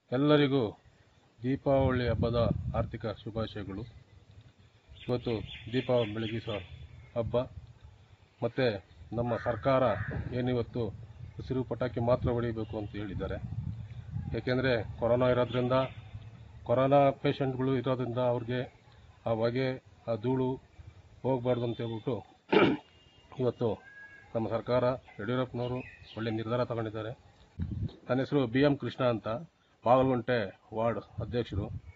ಎಲ್ಲರಿಗೂ ದೀಪಾವಳಿ ಹಬ್ಬದ ಆರ್ಥಿಕ ಶುಭಾಶಯಗಳು ಇವತ್ತು ದೀಪಾವಳಿ ಬೆಳಗಿಸೋ ಹಬ್ಬ ಮತ್ತು ನಮ್ಮ ಸರ್ಕಾರ ಏನಿವತ್ತು ಹಸಿರು ಪಟಾಕಿ ಮಾತ್ರ ಹೊಡಿಬೇಕು ಅಂತ ಹೇಳಿದ್ದಾರೆ ಏಕೆಂದರೆ ಕೊರೋನಾ ಇರೋದ್ರಿಂದ ಕೊರೋನಾ ಪೇಷಂಟ್ಗಳು ಇರೋದ್ರಿಂದ ಅವ್ರಿಗೆ ಆ ಹೊಗೆ ಆ ಧೂಳು ಹೋಗಬಾರ್ದು ಅಂತ ಹೇಳ್ಬಿಟ್ಟು ಇವತ್ತು ನಮ್ಮ ಸರ್ಕಾರ ಯಡಿಯೂರಪ್ಪನವರು ಒಳ್ಳೆ ನಿರ್ಧಾರ ತಗೊಂಡಿದ್ದಾರೆ ನನ್ನ ಹೆಸರು ಬಿ ಎಂ ಕೃಷ್ಣ ಅಂತ ಬಾಗಲಗುಂಟೆ ವಾರ್ಡ್ ಅಧ್ಯಕ್ಷರು